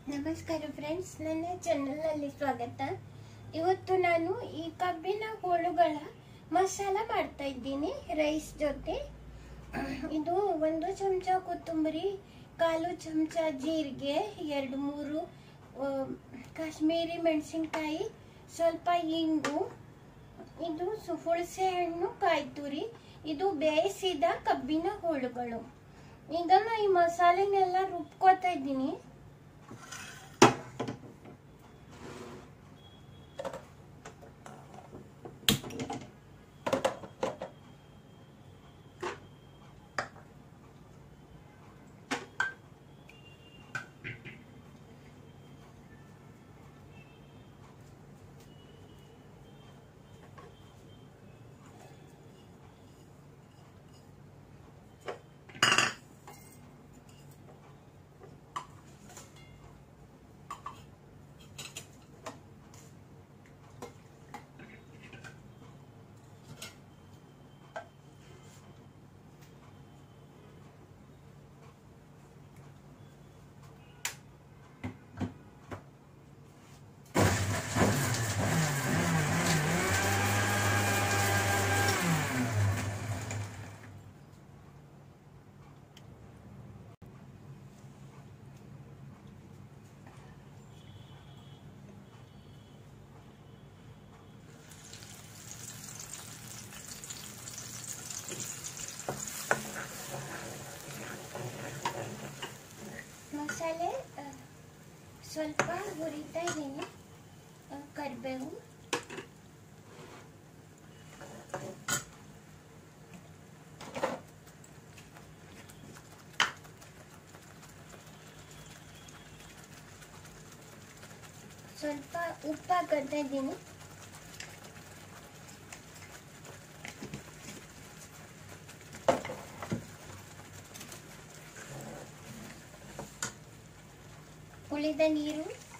ನಮಸ್ಕಾರ ಫ್ರೆಂಡ್ಸ್ ನನ್ನ ಚಾನಲ್ನಲ್ಲಿ ಸ್ವಾಗತ ಇವತ್ತು ನಾನು ಈ ಕಬ್ಬಿನ ಹೋಳುಗಳ ಮಸಾಲ ಮಾಡ್ತಾ ಇದ್ದೀನಿ ರೈಸ್ ಜೊತೆ ಇದು ಒಂದು ಚಮಚ ಕೊತ್ತಂಬರಿ ಕಾಲು ಚಮಚ ಜೀರಿಗೆ ಎರಡು ಮೂರು ಆ, ಕಾಶ್ಮೀರಿ ಮೆಣಸಿನ್ಕಾಯಿ ಸ್ವಲ್ಪ ಇಂಗು ಇದು ಸು- ಹುಣಸೆ ಹಣ್ಣು ಕಾಯಿ ತುರಿ ಇದು ಬೇಯಿಸಿದ ಕಬ್ಬಿನ ಹೋಳುಗಳು ಈಗ ನಾ ಈ ಮಸಾಲೆನೆಲ್ಲ ರುಬ್ಕೋತಾ ಇದ್ದೀನಿ ಮಸಾಲೆ ಆ, ಸ್ವಲ್ಪ ಹುರಿತಾ ಇದ್ದೀನಿ ಆ, ಕರಿಬೇವು ಸ್ವಲ್ಪ ಉಪ್ಪು ಹಾಕೋತಾ ಇದ್ದೀನಿ ಉಳಿದ ನೀರು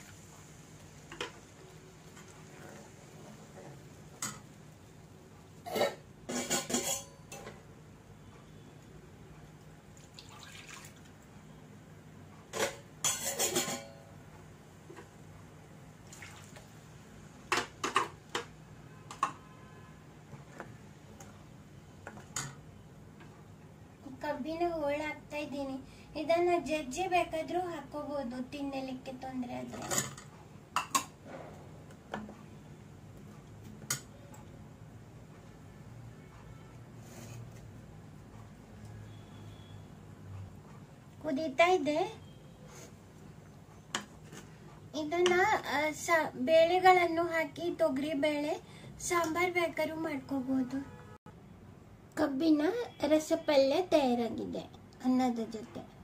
ಕಬ್ಬಿನ ಹೋಳು ಹಾಕ್ತಾ ಇದ್ದೀನಿ ಇದನ್ನ ಜಜ್ಜಿ ಬೇಕಾದ್ರೂ ಹಾಕೋಬಹುದು ತಿನ್ನಲಿಕ್ಕೆ ತೊಂದರೆ ಆದ್ರೆ ಕುದೀತಾ ಇದೆ ಇದನ್ನ ಆ, ಸ- ಬೇಳೆಗಳನ್ನು ಹಾಕಿ ತೊಗರಿ ಬೇಳೆ ಸಾಂಬಾರ್ ಬೇಕಾದ್ರೂ ಮಾಡ್ಕೋಬಹುದು ಕಬ್ಬಿನ ರಸಪಲ್ಯ ತಯಾರಾಗಿದೆ ಅನ್ನದ ಜೊತೆ